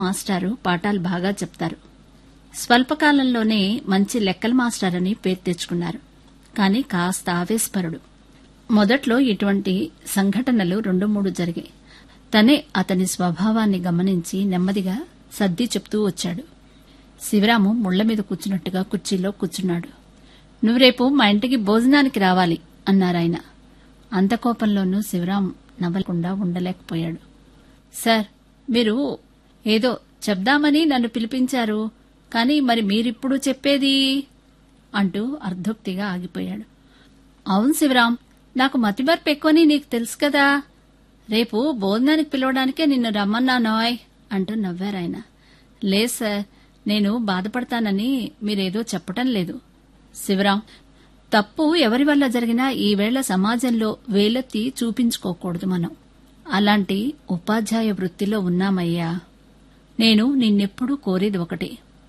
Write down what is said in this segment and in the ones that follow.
మాస్టారు పాఠాలు బాగా చెప్తారు స్వల్పకాలంలోనే మంచి లెక్కల మాస్టర్ అని పేరు తెచ్చుకున్నారు కానీ కాస్త ఆవేశపరుడు మొదట్లో ఇటువంటి సంఘటనలు రెండు మూడు జరిగాయి తనే అతని స్వభావాన్ని గమనించి నెమ్మదిగా సర్ది చెప్తూ వచ్చాడు శివరాము ముళ్ల మీద కూర్చున్నట్టుగా కుర్చీలో కూర్చున్నాడు నువ్వు రేపు మా ఇంటికి భోజనానికి రావాలి అన్నారాయన అంత కోపంలోనూ శివరాం నవ్వకుండా ఉండలేకపోయాడు సార్ మీరు ఏదో చెప్దామని నన్ను పిలిపించారు కానీ మరి మీరిప్పుడు చెప్పేది అంటూ అర్ధోక్తిగా ఆగిపోయాడు అవును శివరాం నాకు మతిమర్పు ఎక్కువని నీకు తెలుసు కదా రేపు భోజనానికి పిలవడానికే నిన్ను రమ్మన్నానోయ్ అంటూ నవ్వారాయన లేదు సార్ నేను బాధపడతానని మీరేదో చెప్పటం లేదు శివరాం తప్పు ఎవరి వల్ల జరిగినా ఈవేళ సమాజంలో వేలెత్తి చూపించుకోకూడదు మనం అలాంటి ఉపాధ్యాయ వృత్తిలో ఉన్నామయ్యా నేను నిన్నెప్పుడూ కోరేది ఒకటే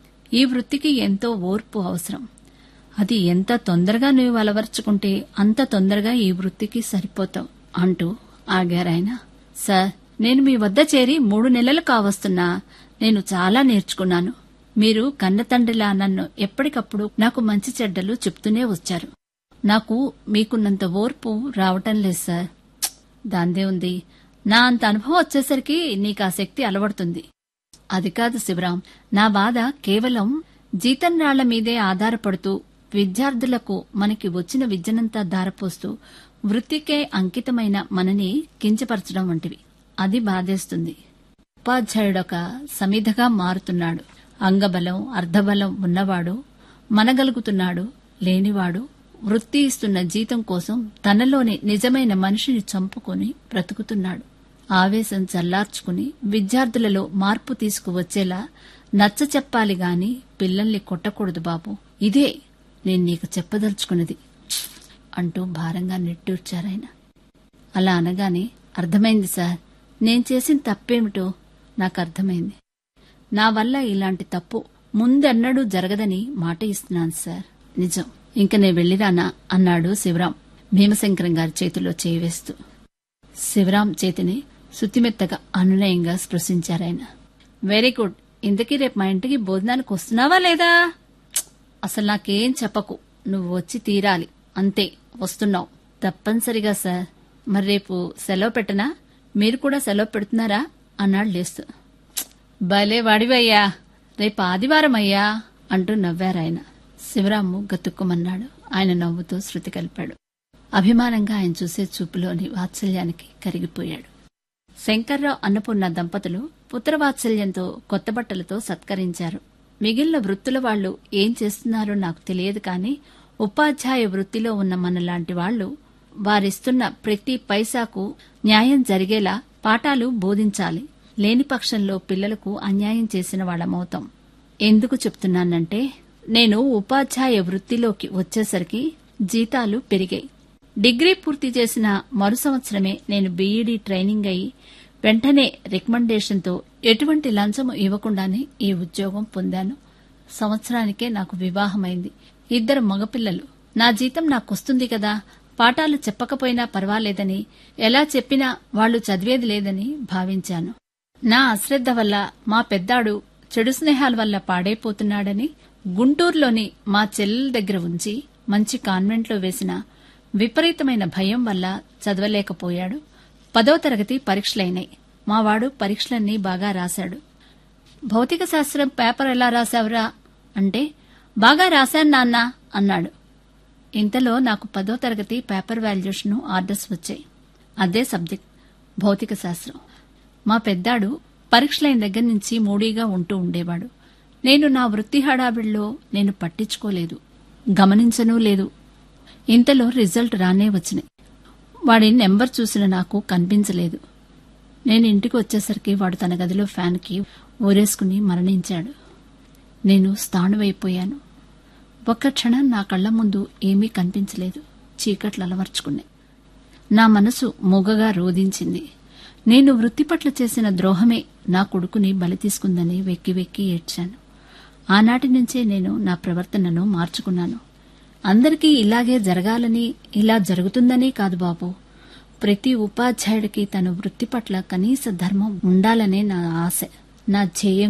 ఈ వృత్తికి ఎంతో ఓర్పు అవసరం అది ఎంత తొందరగా నువ్వు అలవర్చుకుంటే అంత తొందరగా ఈ వృత్తికి సరిపోతావు అంటూ ఆగారాయన సార్ నేను మీ వద్ద చేరి మూడు నెలలు కావస్తున్నా నేను చాలా నేర్చుకున్నాను మీరు కన్నతండ్రిలా నన్ను ఎప్పటికప్పుడు నాకు మంచి చెడ్డలు చెప్తూనే వచ్చారు నాకు మీకున్నంత ఓర్పు రావటం లేదు సార్ ప్చ్! దాందే ఉంది నా అంత అనుభవం వచ్చేసరికి నీకు ఆ శక్తి అలవడుతుంది అది కాదు శివరాం నా బాధ కేవలం జీతం రాళ్ల మీదే ఆధారపడుతూ విద్యార్థులకు మనకి వచ్చిన విద్యనంతా ధారపోస్తూ వృత్తికే అంకితమైన మనని కించపరచడం వంటివి అది బాధేస్తుంది ఉపాధ్యాయుడొక సమిధగా మారుతున్నాడు అంగబలం అర్ధబలం ఉన్నవాడు మనగలుగుతున్నాడు లేనివాడు వృత్తి ఇస్తున్న జీతం కోసం తనలోని నిజమైన మనిషిని చంపుకొని బ్రతుకుతున్నాడు ఆవేశం చల్లార్చుకుని విద్యార్థులలో మార్పు తీసుకువచ్చేలా నచ్చ చెప్పాలి గాని పిల్లల్ని కొట్టకూడదు బాబు ఇదే నేను నీకు చెప్పదలుచుకున్నది అంటూ భారంగా నిట్టూర్చారాయన అలా అనగానే అర్థమైంది సార్ నేను చేసిన తప్పేమిటో నాకు అర్థమైంది నా వల్ల ఇలాంటి తప్పు ముందెన్నడూ జరగదని మాట ఇస్తున్నాను సార్ నిజం ఇంక నే వెళ్ళిరానా అన్నాడు శివరాం భీమశంకరం గారి చేతిలో చేయి వేస్తూ శివరాం చేతిని శుతిమెత్తగా అనునయంగా స్పృశించారాయన వెరీ గుడ్ ఇంతకీ రేపు మా ఇంటికి భోజనానికి వస్తున్నావా లేదా ప్చ్! అసలు నాకేం చెప్పకు నువ్వు వచ్చి తీరాలి అంతే వస్తున్నావు తప్పనిసరిగా సార్ మరి రేపు సెలవు పెట్టనా మీరు కూడా సెలవు పెడుతున్నారా అన్నాడు లేస్తూ "ప్చ్! భలే వాడివయ్యా రేపు ఆదివారం అయ్యా అంటూ నవ్వారాయన శివరాము గతుక్కుమన్నాడు ఆయన నవ్వుతూ శృతి కలిపాడు అభిమానంగా ఆయన చూసే చూపులోని వాత్సల్యానికి కరిగిపోయాడు శంకర్రావు అన్నపూర్ణ దంపతులు పుత్రవాత్సల్యంతో కొత్త బట్టలతో సత్కరించారు మిగిలిన వృత్తుల వాళ్లు ఏం చేస్తున్నారో నాకు తెలియదు కానీ ఉపాధ్యాయ వృత్తిలో ఉన్న మనలాంటి వాళ్లు వారిస్తున్న ప్రతి పైసాకు న్యాయం జరిగేలా పాఠాలు బోధించాలి లేని పక్షంలో పిల్లలకు అన్యాయం చేసిన వాళ్ళమవుతాం ఎందుకు చెప్తున్నానంటే నేను ఉపాధ్యాయ వృత్తిలోకి వచ్చేసరికి జీతాలు పెరిగాయి డిగ్రీ పూర్తి చేసిన మరు సంవత్సరమే నేను బీఈడీ ట్రైనింగ్ అయి వెంటనే రికమెండేషన్తో ఎటువంటి లంచం ఇవ్వకుండానే ఈ ఉద్యోగం పొందాను సంవత్సరానికే నాకు వివాహమైంది ఇద్దరు మగపిల్లలు నా జీతం నాకొస్తుంది కదా పాఠాలు చెప్పకపోయినా పర్వాలేదని ఎలా చెప్పినా వాళ్లు చదివేది లేదని భావించాను నా అశ్రద్ధ వల్ల మా పెద్దాడు చెడు స్నేహాల వల్ల పాడైపోతున్నాడని గుంటూరులోని మా చెల్లెల దగ్గర ఉంచి మంచి కాన్వెంట్లో వేసిన విపరీతమైన భయం వల్ల చదవలేకపోయాడు పదో తరగతి పరీక్షలైనాయి మావాడు పరీక్షలన్నీ బాగా రాశాడు భౌతిక శాస్త్రం పేపర్ ఎలా రాశావురా అంటే బాగా రాశాను నాన్న అన్నాడు ఇంతలో నాకు పదో తరగతి పేపర్ వాల్యుయేషన్ ఆర్డర్స్ వచ్చాయి అదే సబ్జెక్ట్ భౌతిక శాస్త్రం మా పెద్దాడు పరీక్షలైన దగ్గర నుంచి మూడీగా ఉంటూ ఉండేవాడు నేను నా వృత్తి హడావిడిలో నేను పట్టించుకోలేదు గమనించనూ లేదు ఇంతలో రిజల్ట్ రానే వచ్చినాయి వాడి నెంబర్ చూసిన నాకు కనిపించలేదు నేను ఇంటికి వచ్చేసరికి వాడు తన గదిలో ఫ్యాన్కి ఊరేసుకుని మరణించాడు నేను స్థాణువైపోయాను ఒక్క క్షణం నా కళ్ల ముందు ఏమీ కనిపించలేదు చీకట్లు అలవర్చుకున్నాయి నా మనసు మూగగా రోధించింది నేను వృత్తి పట్ల చేసిన ద్రోహమే నా కొడుకుని బలి తీసుకుందని వెక్కి వెక్కి ఏడ్చాను ఆనాటి నుంచే నేను నా ప్రవర్తనను మార్చుకున్నాను అందరికీ ఇలాగే జరగాలని ఇలా జరుగుతుందని కాదు బాబు ప్రతి ఉపాధ్యాయుడికి తన వృత్తి పట్ల కనీస ధర్మం ఉండాలనే నా ఆశ నా ధ్యేయం